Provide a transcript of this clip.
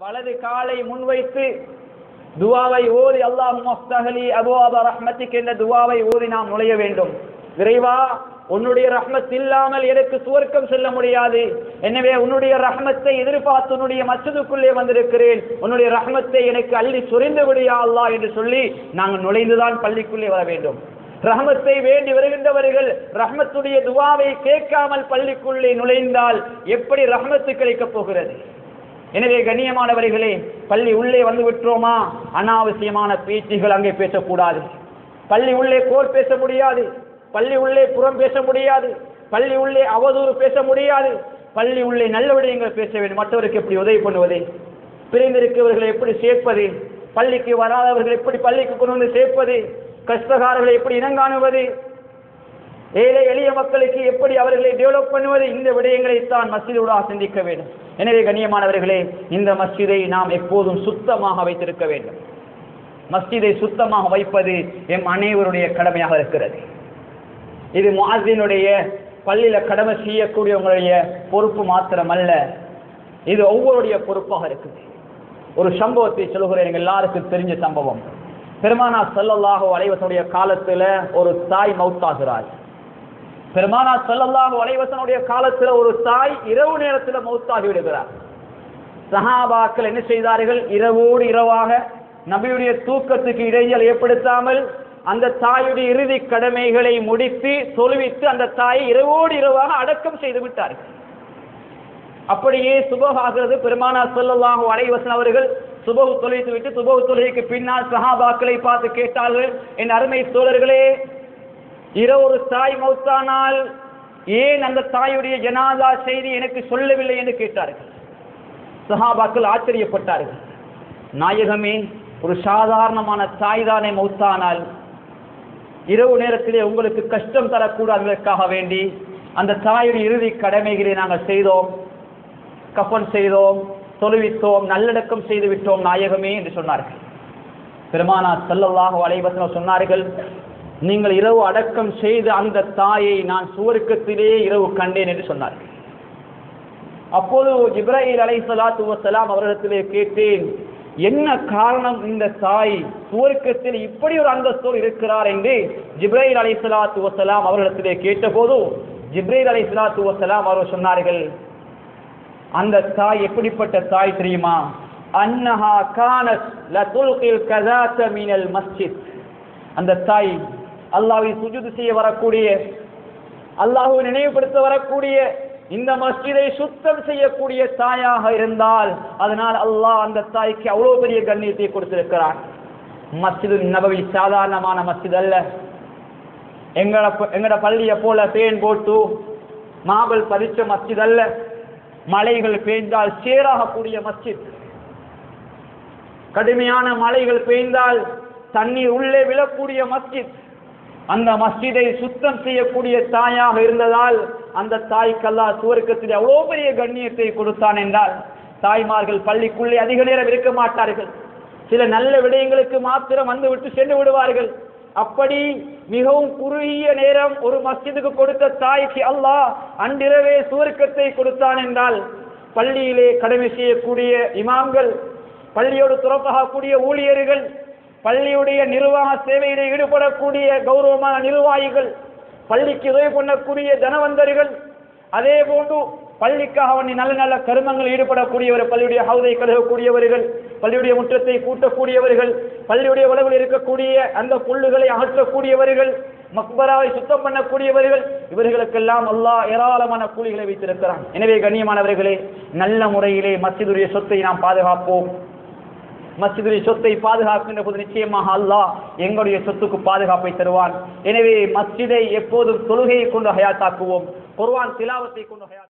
வலது காலை முன்வைத்து துவாவை ஓதி அல்லாஹ் மஃப்தஹலி அபுவாப ரஹ்மத்திக் என்ற துவாவை ஓதி நாம் நுழைய வேண்டும் இறைவா உன்னுடைய ரஹ்மத் இல்லாமல் எனக்கு சுவர்க்கம் செல்ல முடியாது எனவே உன்னுடைய ரஹ்மத்தை எதிர்பார்த்து உன்னுடைய மச்சதுக்குள்ளே வந்திருக்கிறேன் உன்னுடைய ரஹ்மத்தை எனக்கு அள்ளி சுரிந்து விடியா அல்லாஹ் என்று சொல்லி நாங்கள் நுழைந்துதான் பள்ளிக்குள்ளே வர வேண்டும் ரஹ்மத்தை வேண்டி வருகின்றவர்கள் ரஹ்மத்துடைய துவாவை கேட்காமல் பள்ளிக்குள்ளே நுழைந்தால் எப்படி ரஹ்மத்து கிடைக்கப் போகிறது எனவே கண்ணியமானவர்களே பள்ளி உள்ளே வந்து விட்டோமா அனாவசியமான பேச்சுகள் அங்கே பேசக்கூடாது பள்ளி உள்ளே கோர் பேச முடியாது பள்ளி உள்ளே புறம் பேச முடியாது பள்ளி உள்ளே அவதூறு பேச முடியாது பள்ளி உள்ளே நல்ல விடயங்கள் பேச வேண்டும் மற்றவருக்கு எப்படி உதவி பண்ணுவது பிரிந்திருக்கிறவர்களை எப்படி சேர்ப்பது பள்ளிக்கு வராதவர்கள் எப்படி பள்ளிக்கு கொண்டு வந்து சேர்ப்பது கஷ்டகாரர்களை எப்படி இனங்காணுவது ஏழை எளிய மக்களுக்கு எப்படி அவர்களை டெவலப் பண்ணுவது இந்த விடயங்களை தான் மஸ்ஜிதோட சிந்திக்க வேண்டும் எனவே கண்ணியமானவர்களே இந்த மஸ்ஜிதை நாம் எப்போதும் சுத்தமாக வைத்திருக்க வேண்டும் மஸ்ஜிதை சுத்தமாக வைப்பது எம் அனைவருடைய கடமையாக இருக்கிறது இது முஅஸ்ஸினுடைய பள்ளியில கடமை செய்யக்கூடியவங்களுடைய பொறுப்பு மாத்திரமல்ல இது ஒவ்வொருடைய பொறுப்பாக இருக்குது ஒரு சம்பவத்தை சொல்கிறேன் எங்க எல்லாருக்கும் தெரிஞ்ச சம்பவம் பெருமானா ஸல்லல்லாஹு அலைஹி வஸல்லுடைய காலத்துல ஒரு தாய் மௌத்தாகிறார் பெருமானா ஸல்லல்லாஹு அலைஹி வஸல்லுடைய காலத்துல ஒரு தாய் இரவு நேரத்துல மௌத்தாகி விடுகிறார் சஹாபாக்கள் என்ன செய்தார்கள் இரவோடு இரவாக நபியுடைய தூக்கத்துக்கு இடையில் ஏற்படுத்தாமல் அந்த தாயுடைய இறுதி கடமைகளை முடித்து தொழுவித்து அந்த தாயை இரவோடு இரவாக அடக்கம் செய்து விட்டார்கள் அப்படியே சுபஹ் ஆகிறது பெருமானா ஸல்லல்லாஹு அலைஹி வஸல்லம் அவர்கள் சுபஹ் தொழுவித்து விட்டு சுபஹ் தொழுகைக்கு பின்னால் சஹாபாக்களை பார்த்து கேட்டார்கள் என் அருமை தோழர்களே இரவு ஒரு தாய் மௌத்தானால் ஏன் அந்த தாயுடைய ஜனாதா செய்தி எனக்கு சொல்லவில்லை என்று கேட்டார்கள் சஹாபாக்கள் ஆச்சரியப்பட்டார்கள் நாயகமே ஒரு சாதாரணமான தாய் தானே மௌத்தானால் இரவு நேரத்திலே உங்களுக்கு கஷ்டம் தரக்கூடாததற்காக வேண்டி அந்த தாயுடைய இறுதி கடமைகளை நாங்கள் செய்தோம் கஃபன் செய்தோம் தொழுவித்தோம் நல்லடக்கம் செய்து விட்டோம் நாயகமே என்று சொன்னார்கள் பெருமானா ஸல்லல்லாஹு அலைஹி வஸல்லம் சொன்னார்கள் நீங்கள் இரவு அடக்கம் செய்த அந்த தாயை நான் சுவர்க்கத்திலே இரவு கண்டேன் என்று சொன்னார்கள் அப்போது ஜிப்ராஹில் அலை சலாத்து வசலாம் அவரிடத்திலே கேட்டேன் என்ன காரணம் இந்த தாய் சுவர்க்கத்தில் இப்படி ஒரு அந்தஸ்தோடு இருக்கிறார் என்று ஜிப்ராஹில் அலை சலாத்து வசலாம் அவரிடத்திலே கேட்டபோது ஜிப்ரேல் அலை சலாத்து வசலாம் அவர்கள் சொன்னார்கள் அந்த தாய் எப்படிப்பட்ட தாய் தெரியுமா அன்னஹா கானத் லதுல்கில் கதாத மினல் மஸ்ஜித் அந்த தாய் அல்லாஹ்வை சுஜூது செய்ய வரக்கூடிய அல்லாஹ்வை நினைவுபடுத்த வரக்கூடிய இந்த மஸ்ஜிதை சுத்தம் செய்யக்கூடிய தாயாக இருந்தால் அதனால் அல்லாஹ் அந்த தாய்க்கு அவ்வளவு பெரிய கண்ணியத்தை கொடுத்திருக்கிறான் மஸ்ஜிது நபவி சாதாரணமான மஸ்ஜித் அல்ல எங்கள எங்கட பள்ளியை போல பேன் போட்டு மாபல் பதிச்ச மஸ்ஜித் அல்ல மலைகள் பெய்ந்தால் சேராகக்கூடிய மஸ்ஜித் கடுமையான மலைகள் பெய்ந்தால் தண்ணீர் உள்ளே விழக்கூடிய மஸ்ஜித் அந்த மஸ்ஜிதை சுத்தம் செய்யக்கூடிய தாயாக இருந்ததால் அந்த தாய்க்கல்லா சுவர்க்கத்தில் அவ்வளோ பெரிய கண்ணியத்தை கொடுத்தான் என்றால் தாய்மார்கள் பள்ளிக்குள்ளே அதிக நேரம் இருக்க மாட்டார்கள் சில நல்ல விடயங்களுக்கு மாத்திரம் வந்து விட்டு சென்று விடுவார்கள் அப்படி மிகவும் குறுகிய நேரம் ஒரு மஸ்ஜிதுக்கு கொடுத்த தாய்க்கு அல்லாஹ் அன்றிரவே சுவர்க்கத்தை கொடுத்தான் என்றால் பள்ளியிலே கடமை செய்யக்கூடிய இமாம்கள் பள்ளியோடு துறப்பாகக்கூடிய ஊழியர்கள் பள்ளியுடைய நிர்வாக சேவையிலே ஈடுபடக்கூடிய கௌரவமான நிர்வாகிகள் பள்ளிக்கு உதவி பண்ணக்கூடிய தனவந்தர்கள் அதே போன்று பள்ளிக்காக அவனை நல்ல நல்ல கருமங்கள் ஈடுபடக்கூடியவர் பள்ளியுடைய ஹவுதை கழுகக்கூடியவர்கள் பள்ளியுடைய முற்றத்தை கூட்டக்கூடியவர்கள் பள்ளியுடைய உலகில் இருக்கக்கூடிய அந்த புல்லுகளை அகற்றக்கூடியவர்கள் மக்பராவை சுத்தம் பண்ணக்கூடியவர்கள் இவர்களுக்கெல்லாம் அல்லாஹ் ஏராளமான கூலிகளை வைத்திருக்கிறான் எனவே கண்ணியமானவர்களே நல்ல முறையிலே மஸ்ஜிதுடைய சொத்தை நாம் பாதுகாப்போம் மஸ்ஜிதுடைய சொத்தை பாதுகாக்கின்ற போது நிச்சயமாக அல்லாஹ் எங்களுடைய சொத்துக்கு பாதுகாப்பை தருவான் எனவே மஸ்ஜிதை எப்போதும் தொழுகையை கொண்டு ஹயாத்தாக்குவோம் குர்ஆன் திலாவத்தை கொண்டு ஹயாத்